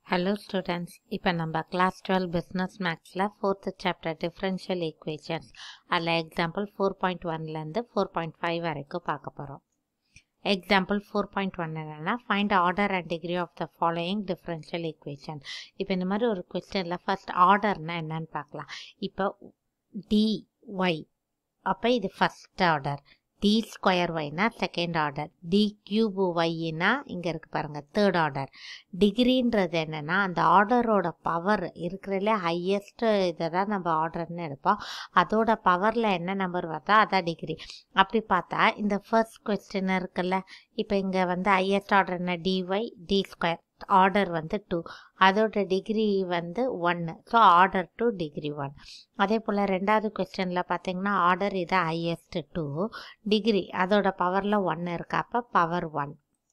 hello students இப்போ நம்ம class twelve business மேக்ஸில் ஃபோர்த்து சாப்டர் டிஃப்ரென்ஷியல் ஈக்குவேஷன்ஸ் அதில் எக்ஸாம்பிள் ஃபோர் பாயிண்ட் ஒன்லேருந்து ஃபோர் பாயிண்ட் ஃபைவ் வரைக்கும் பார்க்க போகிறோம் எக்ஸாம்பிள் ஃபோர் பாயிண்ட் ஒன் என்னென்னா find order and degree of the following differential equation இப்போ இந்த மாதிரி ஒரு கொஸ்டினில் ஃபர்ஸ்ட் ஆர்டர்னா என்னன்னு பார்க்கலாம் இப்போ டி ஒய் அப்போ இது ஃபஸ்ட் ஆர்டர் டி ஸ்கொயர் ஒய்னா செகண்ட் ஆர்டர் டி கியூப் ஒய்னா இங்கே இருக்கு பாருங்கள் தேர்ட் ஆர்டர் டிகிரின்றது என்னென்னா அந்த ஆர்டரோட பவர் இருக்கிறதுலே ஹையஸ்ட் இதை தான் நம்ம ஆர்டர்னு எடுப்போம் அதோட பவரில் என்ன நம்பர் வருதோ அதான் டிகிரி அப்படி பார்த்தா இந்த ஃபர்ஸ்ட் கொஸ்டின் இருக்குல்ல இப்போ இங்கே வந்து ஹையஸ்ட் ஆர்டர் என்ன டிஒய் டி ஸ்கொயர் ஆர்டர் வந்து டூ அதோட டிகிரி வந்து ஒன்று so order two degree one அதே போல் ரெண்டாவது கொஸ்டினில் பார்த்தீங்கன்னா ஆர்டர் இது ஹையஸ்ட் டூ டிகிரி அதோட பவரில் ஒன்று இருக்கு அப்போ power one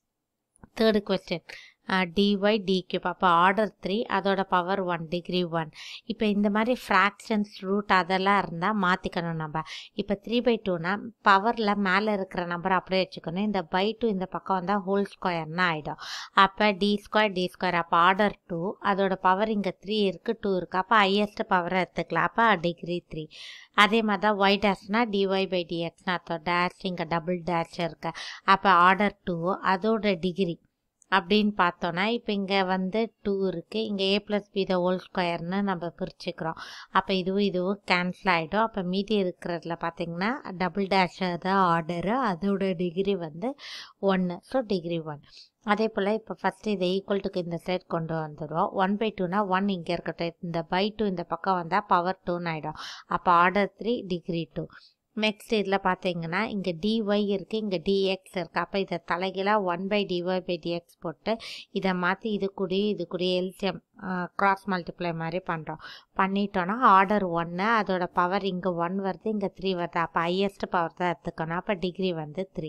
third question d y d cube அப்போ ஆர்டர் த்ரீ அதோட பவர் ஒன் டிகிரி ஒன் இப்போ இந்த மாதிரி ஃப்ராக்ஷன்ஸ் ரூட் அதெல்லாம் இருந்தால் மாற்றிக்கணும் நம்ம இப்போ த்ரீ பை டூனா பவரில் மேலே இருக்கிற நம்பர் அப்படியே வச்சுக்கணும் இந்த பை டூ இந்த பக்கம் வந்தால் ஹோல் ஸ்கொயர்னு ஆகிடும் அப்போ டி ஸ்கொயர் டி ஸ்கொயர் அப்போ ஆர்டர் டூ அதோட பவர் இங்கே த்ரீ இருக்குது டூ இருக்குது அப்போ ஹையஸ்ட் பவரை எடுத்துக்கலாம் அப்போ டிகிரி த்ரீ அதே மாதிரி தான் ஒய் டேஷ்னா டிஒய் பை டிஎக்ஸ்னா அர்த்தம் டேஷ் இங்கே டபுள் டேஷ் இருக்கு அப்போ ஆர்டர் டூ அதோட டிகிரி அப்படின்னு பார்த்தோன்னா இப்போ இங்கே வந்து டூ இருக்குது இங்கே a plus b the whole ஸ்கொயர்னு நம்ம பிரிச்சுக்கிறோம் அப்போ இதுவும் இதுவும் கேன்சல் ஆகிடும் அப்போ மீதி இருக்கிறதுல பார்த்தீங்கன்னா டபுள் டேஷ் தான் ஆர்டரு அதோட டிகிரி வந்து ஒன்று ஸோ டிகிரி ஒன் அதே போல் இப்போ ஃபஸ்ட்டு இதை ஈக்குவல்ட்டுக்கு இந்த சைட் கொண்டு வந்துடுவோம் ஒன் பை டூனா ஒன் இங்கே இருக்கட்டும் இந்த பை டூ இந்த பக்கம் வந்தால் பவர் டூன்னு ஆகிடும் அப்போ order three degree two next இதில் பார்த்தீங்கன்னா இங்கே டிஒய் இருக்குது இங்கே டிஎக்ஸ் இருக்குது அப்போ இதை தலைகீழாக one by d y by d x போட்டு இதை மாற்றி இது கூடயும் இது கூடயும் எல்சிஎம் க்ராஸ் மல்டிப்ளை மாதிரி பண்ணுறோம் பண்ணிட்டோன்னா ஆர்டர் ஒன்று அதோட பவர் இங்கே ஒன் வருது இங்கே த்ரீ வருது அப்போ ஹையஸ்ட் பவர் தான் எடுத்துக்கணும் அப்போ டிகிரி வந்து three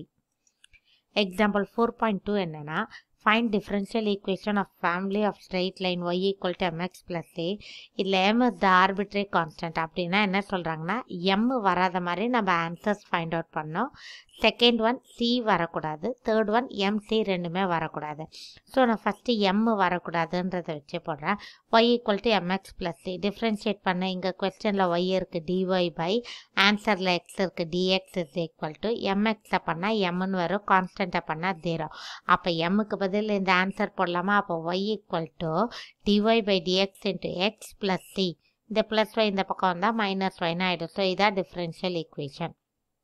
example four point two என்னென்னா find differential equation of family of straight line y equal to mx plus a இதில் m is the arbitrary constant அப்படின்னா என்ன சொல்கிறாங்கன்னா m வராத மாதிரி நம்ம ஆன்சர்ஸ் ஃபைண்ட் அவுட் பண்ணோம் செகண்ட் ஒன் சி வரக்கூடாது தேர்ட் ஒன் எம்சி ரெண்டுமே வரக்கூடாது ஸோ நான் ஃபஸ்ட்டு எம் வரக்கூடாதுன்றதை வச்சு போடுறேன் y equal to m x plus c differentiate பண்ண இங்கே கொஸ்டினில் ஒய் இருக்குது டிஒய் பை ஆன்சரில் எக்ஸ் இருக்குது டிஎக்ஸ் இஸ் ஈக்குவல் டு எம்எக்ஸை பண்ணால் எம்னு வரும் கான்ஸ்டண்ட்டை பண்ணால் ஜீரோ அப்போ எம்முக்கு பதில் இந்த ஆன்சர் போடலாமா அப்போ y equal to d y by d x into x plus c இந்த ப்ளஸ் ஒய் இந்த பக்கம் வந்தால் மைனஸ் ஒய்னு ஆகிடும் ஸோ இதான் டிஃப்ரென்ஷியல் ஈக்குவேஷன்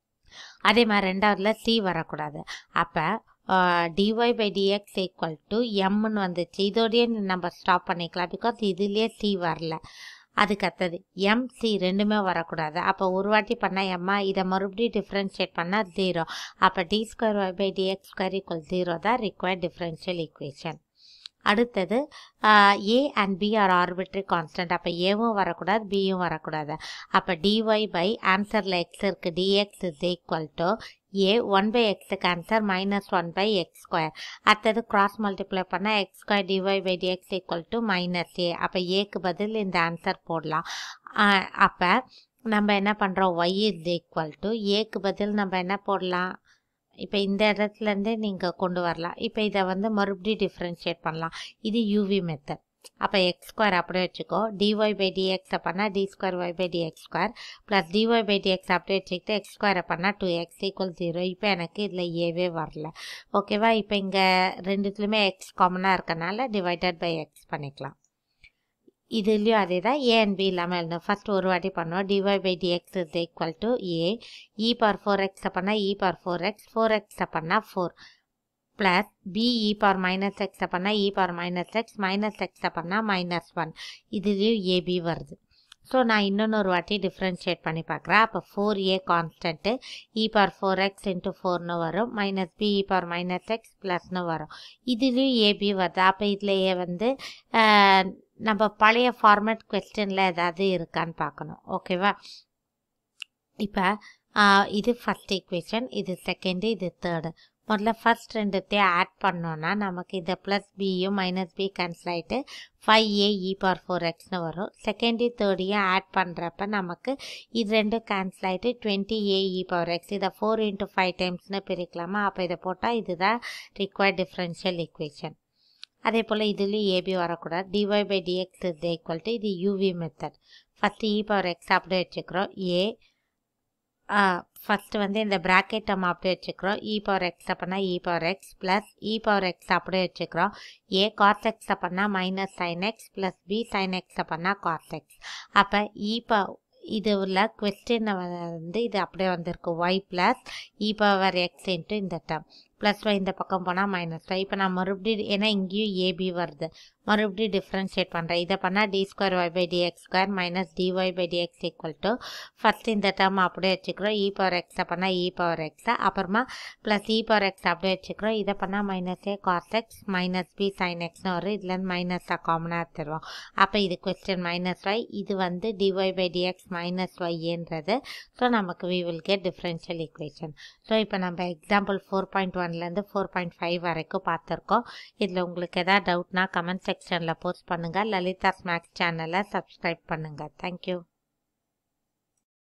அதே மாதிரி ரெண்டாவதுல சி வரக்கூடாது அப்போ d y by d x equal to எம்னு வந்துச்சு இதோடய நம்ம ஸ்டாப் பண்ணிக்கலாம் பிகாஸ் இதுலேயே சி வரல அதுக்கு அடுத்தது எம்சி ரெண்டுமே வரக்கூடாது அப்போ ஒரு வாட்டி பண்ணால் எம்மா இதை மறுபடியும் டிஃப்ரென்ஷியேட் பண்ணால் ஜீரோ அப்போ d square y by d x square equal zero தான் ரிக்வயர்ட் டிஃப்ரென்ஷியல் ஈக்குவேஷன் அடுத்தது a and b are arbitrary constant அப்போ ஏவும் வரக்கூடாது பியும் வரக்கூடாது அப்போ டிஒய் பை ஆன்சரில் எக்ஸ் இருக்குது d x is equal to a one by எக்ஸுக்கு answer minus one by x square அடுத்தது கிராஸ் மல்டிப்ளை பண்ணால் x square d y by d x equal to minus a அப்போ ஏக்கு பதில் இந்த ஆன்சர் போடலாம் அப்போ நம்ம என்ன பண்ணுறோம் ஒய் இஸ் ஈக்குவல் டு ஏக்கு பதில் நம்ம என்ன போடலாம் இப்போ இந்த இடத்துலேருந்தே நீங்கள் கொண்டு வரலாம் இப்போ இதை வந்து மறுபடியும் டிஃப்ரென்ஷியேட் பண்ணலாம் இது யூவி மெத்தட் அப்போ எக்ஸ் ஸ்கொயர் அப்படியே வச்சுக்கோ டிஒய் பை டிஎக்ஸை பண்ணால் d square y by d x square plus d y by d x அப்படியே வச்சுக்கிட்டு எக்ஸ் ஸ்கொயரை பண்ணால் டூ எக்ஸ் ஈக்குவல் ஜீரோ இப்போ எனக்கு இதில் ஏவே வரல ஓகேவா இப்போ இங்கே ரெண்டுத்துலையுமே எக்ஸ் காமனாக இருக்கனால டிவைடட் பை எக்ஸ் பண்ணிக்கலாம் இதுலேயும் அதே தான் ஏ அண்ட் பி இல்லாமல் எழுதணும் ஃபஸ்ட் ஒரு வாட்டி பண்ணோம் d y by d x is equal to a e power four எக்ஸை பண்ணால் e power four x four எக்ஸை பண்ணால் four plus b e power minus எக்ஸை பண்ணால் e power minus x minus எக்ஸை பண்ணால் மைனஸ் ஒன் இதுலேயும் ஏபி வருது ஸோ நான் இன்னொன்று வாட்டி டிஃப்ரென்ஷியேட் பண்ணி பார்க்குறேன் அப்போ four a constant e power four x into ஃபோர்னு வரும் minus b e power minus x ப்ளஸ்னு வரும் இதுலேயும் ஏபி வருது அப்போ இதில் ஏ வந்து நம்ம பழைய ஃபார்மேட் கொஸ்டினில் ஏதாவது இருக்கான்னு பார்க்கணும் ஓகேவா இப்போ இது ஃபஸ்ட் ஈக்குவேஷன் இது செகண்டு இது தேர்டு முதல்ல ஃபஸ்ட் ரெண்டுத்தையும் ஆட் பண்ணோன்னா நமக்கு இந்த ப்ளஸ் பியும் மைனஸ் பி கேன்சல் ஆகிட்டு five a e power four எக்ஸ்னு வரும் செகண்டு தேர்டையும் ஆட் பண்ணுறப்ப நமக்கு இது ரெண்டும் கேன்சல் ஆகிட்டு twenty a e power x இதை ஃபோர் இன்ட்டு ஃபைவ் டைம்ஸ்னு பிரிக்கலாமா அப்போ இதை போட்டால் இதுதான் ரிக்வயர்ட் டிஃப்ரென்ஷியல் ஈக்குவேஷன் அதே போல் இதுலேயும் ஏபி வரக்கூடாது d y by d x is equal to இது u v method first e power x அப்படியே வச்சுக்கிறோம் ஏ ஃபஸ்ட்டு வந்து இந்த ப்ராக்கெட் நம்ம அப்படியே வச்சுக்கிறோம் இ பவர் எக்ஸ் அப்படின்னா e power x plus e power x அப்படியே வச்சுக்கிறோம் ஏ காஸ் எக்ஸ் அப்படின்னா minus sine x plus b sine x அப்படின்னா காஸ் எக்ஸ் அப்போ இ ப இது உள்ள கொஸ்டின் வந்து இது அப்படியே வந்திருக்கு y plus e power x into இந்த டேர்ம் ப்ளஸ் ஒய் இந்த பக்கம் போனால் மைனஸ் ஒய் இப்போ நான் மறுபடியும் ஏன்னா இங்கேயும் ஏபி வருது மறுபடியும் டிஃப்ரென்ஷியேட் பண்ணுறேன் இதை பண்ணால் d square y by d x square minus d y by d x equal to first இந்த டேர்ம் அப்படியே வச்சுக்கிறோம் இ பவர் எக்ஸை பண்ணால் இ பவர் எக்ஸை அப்புறமா ப்ளஸ் இ பவர் எக்ஸ் அப்படியே வச்சுக்கிறோம் இதை பண்ணால் minus a cos x minus b sine எக்ஸ்னு வரும் இதுலேருந்து மைனஸாக காமனாக எடுத்துருவோம் அப்போ இது கொஸ்டின் மைனஸ் ஒய் இது வந்து டிஒய் பை டிஎக்ஸ் மைனஸ் ஒய்ன்றது ஸோ நமக்கு we will get differential equation so இப்போ நம்ம எக்ஸாம்பிள் ஃபோர் பாயிண்ட் ஒன்லேருந்து ஃபோர் பாயிண்ட் ஃபைவ் வரைக்கும் பார்த்துருக்கோம் இதில் உங்களுக்கு எதாவது டவுட்னா கமெண்ட் செக்ஷனில் போஸ்ட் பண்ணுங்கள் லலிதா ஸ்நாக்ஸ் சேனலை சப்ஸ்கிரைப் பண்ணுங்கள் தேங்க்யூ